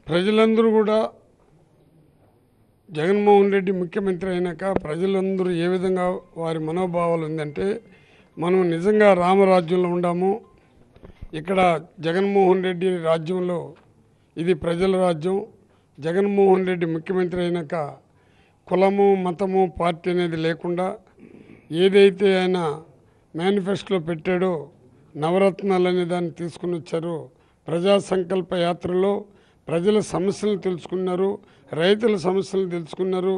ప్రజలందరూ కూడా జగన్మోహన్ రెడ్డి ముఖ్యమంత్రి అయినాక ప్రజలందరూ ఏ విధంగా వారి మనోభావాలు ఉందంటే మనం నిజంగా రామరాజ్యంలో ఉండాము ఇక్కడ జగన్మోహన్ రెడ్డి రాజ్యంలో ఇది ప్రజల రాజ్యం జగన్మోహన్ రెడ్డి ముఖ్యమంత్రి అయినాక కులము మతము పార్టీ అనేది లేకుండా ఏదైతే ఆయన మేనిఫెస్టోలో పెట్టాడో నవరత్నాలు అనే దాన్ని తీసుకుని వచ్చారో ప్రజా సంకల్ప యాత్రలో ప్రజల సమస్యలను తెలుసుకున్నారు రైతుల సమస్యలను తెలుసుకున్నారు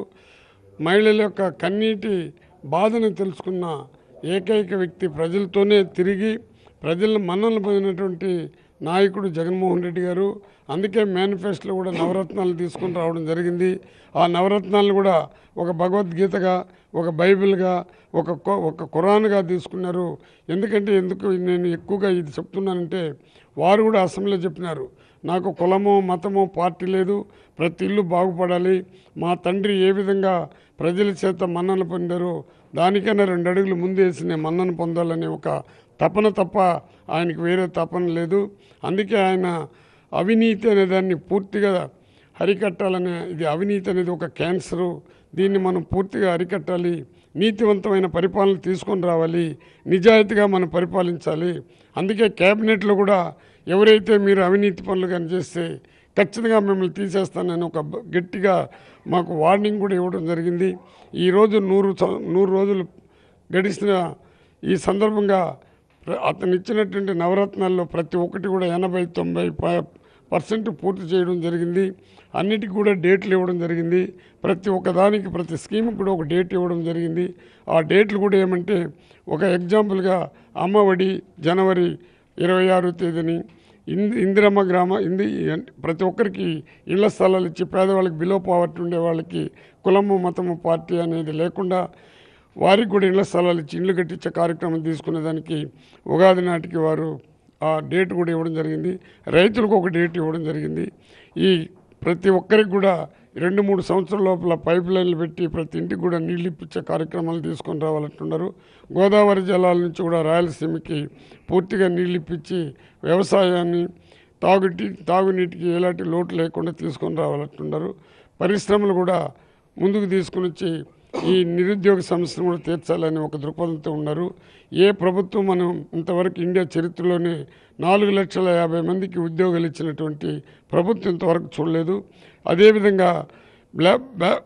మహిళల యొక్క కన్నీటి బాధను తెలుసుకున్న ఏకైక వ్యక్తి ప్రజలతోనే తిరిగి ప్రజలను మన్ననలు పొందినటువంటి నాయకుడు జగన్మోహన్ రెడ్డి గారు అందుకే మేనిఫెస్టోలో కూడా నవరత్నాలు తీసుకుని రావడం జరిగింది ఆ నవరత్నాలను కూడా ఒక భగవద్గీతగా ఒక బైబిల్గా ఒక ఖు- ఒక ఖురాన్గా తీసుకున్నారు ఎందుకంటే ఎందుకు నేను ఎక్కువగా ఇది చెప్తున్నానంటే వారు కూడా అసెంబ్లీలో చెప్పినారు నాకు కులము మతము పార్టీ లేదు ప్రతి ఇల్లు బాగుపడాలి మా తండ్రి ఏ విధంగా ప్రజల చేత మన్నన పొందారో దానికన్నా రెండు అడుగులు ముందేసి నేను మన్నన పొందాలనే ఒక తపన తప్ప ఆయనకి వేరే తపన లేదు అందుకే ఆయన అవినీతి అనే దాన్ని పూర్తిగా అరికట్టాలనే ఇది అవినీతి అనేది ఒక క్యాన్సరు దీన్ని మనం పూర్తిగా అరికట్టాలి నీతివంతమైన పరిపాలన తీసుకొని రావాలి నిజాయితీగా మనం పరిపాలించాలి అందుకే క్యాబినెట్లో కూడా ఎవరైతే మీరు అవినీతి పనులు కానీ చేస్తే ఖచ్చితంగా మిమ్మల్ని తీసేస్తానని ఒక బ- గట్టిగా మాకు వార్నింగ్ కూడా ఇవ్వడం జరిగింది ఈరోజు నూరు సం- నూరు రోజులు గడిచిన ఈ సందర్భంగా ప్ర- అతను ఇచ్చినటువంటి నవరత్నాల్లో ప్రతి ఒక్కటి కూడా ఎనభై తొంభై ప- పర్సెంట్ పూర్తి చేయడం జరిగింది అన్నిటికీ కూడా డేట్లు ఇవ్వడం జరిగింది ప్రతి ఒక్కదానికి ప్రతి స్కీమ్కి కూడా ఒక డేట్ ఇవ్వడం జరిగింది ఆ డేట్లు కూడా ఏమంటే ఒక ఎగ్జాంపుల్గా అమ్మఒడి జనవరి ఇరవై ఆరో తేదీని ఇంది ఇందిరమ్మ గ్రామ ఇంది ప్రతి ఒక్కరికి ఇళ్ల స్థలాలు ఇచ్చి పేదవాళ్ళకి బిలో పావర్టీ ఉండే వాళ్ళకి కులము మతము పార్టీ అనేది లేకుండా వారికి కూడా ఇళ్ల స్థలాలు ఇచ్చి ఇల్లు కట్టించే కార్యక్రమం తీసుకునేదానికి ఉగాది నాటికి వారు ఆ డేట్ కూడా ఇవ్వడం జరిగింది రైతులకు ఒక డేట్ ఇవ్వడం జరిగింది ఈ ప్రతి ఒక్కరికి కూడా రెండు మూడు సంవత్సరాల లోపల పైప్ లైన్లు పెట్టి ప్రతి ఇంటికి కూడా నీళ్ళు ఇప్పించే కార్యక్రమాలు తీసుకొని రావాలంటున్నారు గోదావరి జలాల నుంచి కూడా రాయలసీమకి పూర్తిగా నీళ్ళు ఇప్పించి వ్యవసాయాన్ని తాగుటి తాగునీటికి ఎలాంటి లోటు లేకుండా తీసుకొని రావాలంటున్నారు పరిశ్రమలు కూడా ముందుకు తీసుకుని వచ్చి ఈ నిరుద్యోగ సమస్యను కూడా తీర్చాలని ఒక దృక్పథంతో ఉన్నారు ఏ ప్రభుత్వం మనం ఇంతవరకు ఇండియా చరిత్రలోనే నాలుగు లక్షల యాభై మందికి ఉద్యోగాలు ఇచ్చినటువంటి ప్రభుత్వం ఇంతవరకు చూడలేదు అదేవిధంగా బ్లా బ్లా-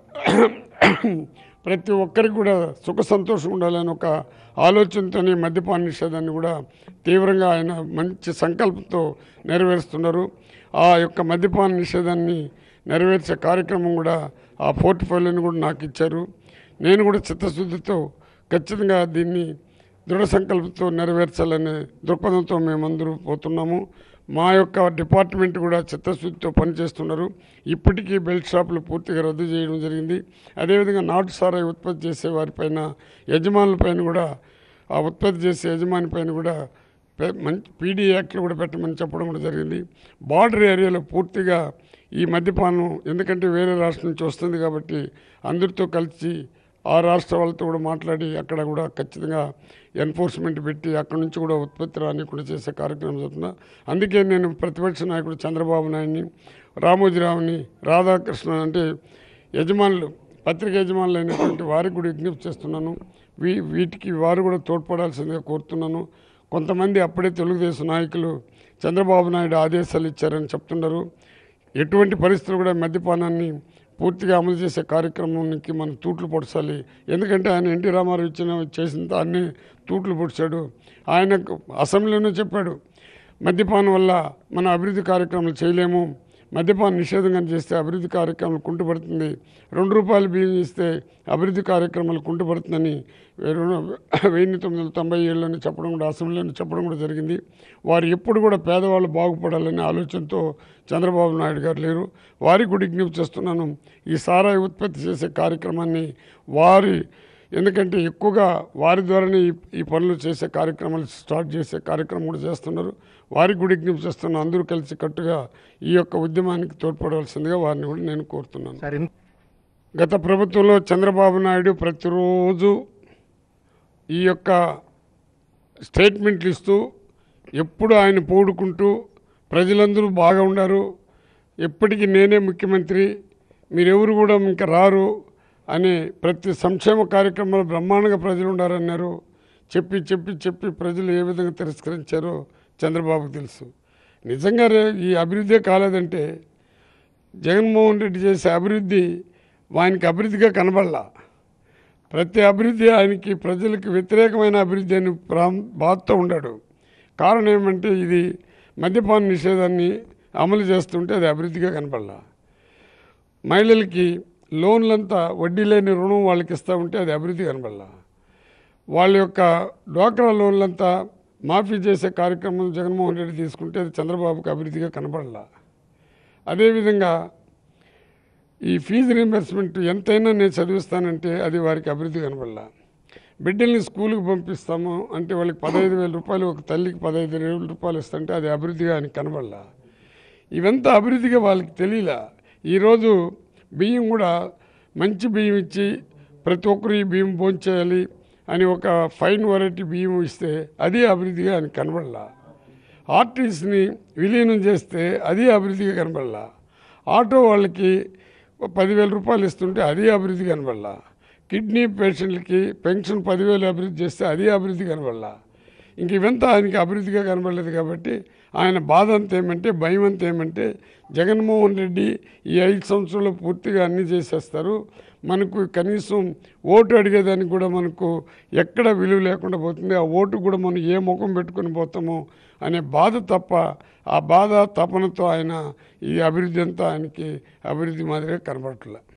ప్రతి ఒక్కరికి కూడా సుఖ సంతోషం ఉండాలని ఒక ఆలోచనతోనే మద్యపాన నిషేధాన్ని కూడా తీవ్రంగా ఆయన మంచి సంకల్పంతో నెరవేరుస్తున్నారు ఆ యొక్క మద్యపాన నిషేధాన్ని నెరవేర్చే కార్యక్రమం కూడా ఆ పోర్ట్ఫోలియోని కూడా నాకు ఇచ్చారు నేను కూడా చిత్తశుద్ధితో ఖచ్చితంగా దీన్ని దృఢ సంకల్పంతో నెరవేర్చాలనే దృక్పథంతో మేమందరూ పోతున్నాము మా యొక్క డిపార్ట్మెంట్ కూడా చిత్తశుద్ధితో పనిచేస్తున్నారు ఇప్పటికీ బెల్ట్ షాపులు పూర్తిగా రద్దు చేయడం జరిగింది అదేవిధంగా నాటు సారాయి ఉత్పత్తి చేసే వారిపైన యజమానులపైన కూడా ఆ ఉత్పత్తి చేసే యజమాని పైన కూడా పె- మంచి పీడీ యాక్ట్లు కూడా పెట్టమని చెప్పడం కూడా జరిగింది బార్డర్ ఏరియాలో పూర్తిగా ఈ మద్యపానం ఎందుకంటే వేరే రాష్ట్రం నుంచి వస్తుంది కాబట్టి అందరితో కలిసి ఆ రాష్ట్ర వాళ్ళతో కూడా మాట్లాడి అక్కడ కూడా ఖచ్చితంగా ఎన్ఫోర్స్మెంట్ పెట్టి అక్కడ నుంచి కూడా ఉత్పత్తి రాని కూడా చేసే కార్యక్రమం జరుగుతున్నా అందుకే నేను ప్రతిపక్ష నాయకుడు చంద్రబాబు నాయుడిని రామోజీరావుని రాధాకృష్ణ అంటే యజమానులు పత్రిక యజమానులు అయినటువంటి వారికి కూడా విజ్ఞప్తి చేస్తున్నాను వీ వీటికి వారు కూడా తోడ్పడాల్సిందిగా కోరుతున్నాను కొంతమంది అప్పుడే తెలుగుదేశం నాయకులు చంద్రబాబు నాయుడు ఆదేశాలు ఇచ్చారని చెప్తున్నారు ఎటువంటి పరిస్థితులు కూడా మద్యపానాన్ని పూర్తిగా అమలు చేసే కార్యక్రమానికి మనం తూట్లు పొడచాలి ఎందుకంటే ఆయన ఎన్టీ రామారావు ఇచ్చిన చేసిన దాన్ని తూట్లు పొడిచాడు ఆయన అసెంబ్లీలోనే చెప్పాడు మద్యపానం వల్ల మన అభివృద్ధి కార్యక్రమాలు చేయలేము మద్యపాన నిషేధం కానీ చేస్తే అభివృద్ధి కార్యక్రమాలు కుంటుపడుతుంది రెండు రూపాయలు బియ్యం ఇస్తే అభివృద్ధి కార్యక్రమాలు కుంటుపడుతుందని రెండు- వెయ్యి తొమ్మిది వందల తొంభై ఏళ్ళని చెప్పడం కూడా అసెంబ్లీలో చెప్పడం కూడా జరిగింది వారు ఎప్పుడు కూడా పేదవాళ్ళు బాగుపడాలనే ఆలోచనతో చంద్రబాబు నాయుడు గారు లేరు వారికి కూడా విజ్ఞప్తి చేస్తున్నాను ఈ సారాయి ఉత్పత్తి చేసే కార్యక్రమాన్ని వారి ఎందుకంటే ఎక్కువగా వారి ద్వారానే ఈ ఈ పనులు చేసే కార్యక్రమాలు స్టార్ట్ చేసే కార్యక్రమం కూడా చేస్తున్నారు వారికి కూడా విజ్ఞప్తి చేస్తున్నాను అందరూ కలిసి కట్టుగా ఈ యొక్క ఉద్యమానికి తోడ్పడవలసిందిగా వారిని కూడా నేను కోరుతున్నాను సార్ ఇన్- గత ప్రభుత్వంలో చంద్రబాబు నాయుడు ప్రతిరోజు ఈ యొక్క స్టేట్మెంట్లు ఇస్తూ ఎప్పుడు ఆయన పోడుకుంటూ ప్రజలందరూ బాగా ఉన్నారు ఎప్పటికీ నేనే ముఖ్యమంత్రి మీరెవరు కూడా ఇంకా రారు అని ప్రతి సంక్షేమ కార్యక్రమంలో బ్రహ్మాండంగా ప్రజలు ఉండారన్నారు చెప్పి చెప్పి చెప్పి ప్రజలు ఏ విధంగా తిరస్కరించారో చంద్రబాబుకు తెలుసు నిజంగా రే- ఈ అభివృద్ధే కాలేదంటే జగన్మోహన్ రెడ్డి చేసే అభివృద్ధి ఆయనకి అభివృద్ధిగా కనబడలా ప్రతి అభివృద్ధి ఆయనకి ప్రజలకు వ్యతిరేకమైన అభివృద్ధి అని ప్రాం బాధతో ఉన్నాడు కారణం ఏమంటే ఇది మద్యపాన నిషేధాన్ని అమలు చేస్తుంటే అది అభివృద్ధిగా కనపడలా మహిళలకి లోన్లంతా వడ్డీ లేని రుణం వాళ్ళకి ఇస్తూ ఉంటే అది అభివృద్ధి కనపడలా వాళ్ళ యొక్క డ్వాక్రా లోన్లంతా మాఫీ చేసే కార్యక్రమం జగన్మోహన్ రెడ్డి తీసుకుంటే అది చంద్రబాబుకి అభివృద్ధిగా కనపడలా అదేవిధంగా ఈ ఫీజు రీంబర్స్మెంట్ ఎంతైనా నేను చదివిస్తానంటే అది వారికి అభివృద్ధి కనబడలా బిడ్డల్ని స్కూల్కి పంపిస్తాము అంటే వాళ్ళకి పదహైదు వేల రూపాయలు ఒక తల్లికి పదహైదు వేల రూపాయలు ఇస్తుంటే అది అభివృద్ధిగా ఆయనకి కనబడలా ఇవంతా అభివృద్ధిగా వాళ్ళకి తెలియలా ఈరోజు బియ్యం కూడా మంచి బియ్యం ఇచ్చి ప్రతి ఒక్కరు ఈ బియ్యం భోంచేయాలి అని ఒక ఫైన్ వెరైటీ బియ్యం ఇస్తే అది అభివృద్ధిగా ఆయనకి కనబడలా ఆర్టీసీని విలీనం చేస్తే అది అభివృద్ధిగా కనబడలా ఆటో వాళ్ళకి పదివేల రూపాయలు ఇస్తుంటే అది అభివృద్ధి కనబడలా కిడ్నీ పేషెంట్లకి పెన్షన్ పదివేలు అభివృద్ధి చేస్తే అది అభివృద్ధి కనబడలా ఇంక ఇవంతా ఆయనకి అభివృద్ధిగా కనబడలేదు కాబట్టి ఆయన బాధ అంతా ఏమంటే భయం అంతా ఏమంటే జగన్మోహన్ రెడ్డి ఈ ఐదు సంవత్సరాలు పూర్తిగా అన్నీ చేసేస్తారు మనకు కనీసం ఓటు అడిగేదానికి కూడా మనకు ఎక్కడ విలువ లేకుండా పోతుంది ఆ ఓటు కూడా మనం ఏ ముఖం పెట్టుకొని పోతామో అనే బాధ తప్ప ఆ బాధ తపనతో ఆయన ఈ అభివృద్ధి అంతా ఆయనకి అభివృద్ధి మాదిరిగా కనబడట్లే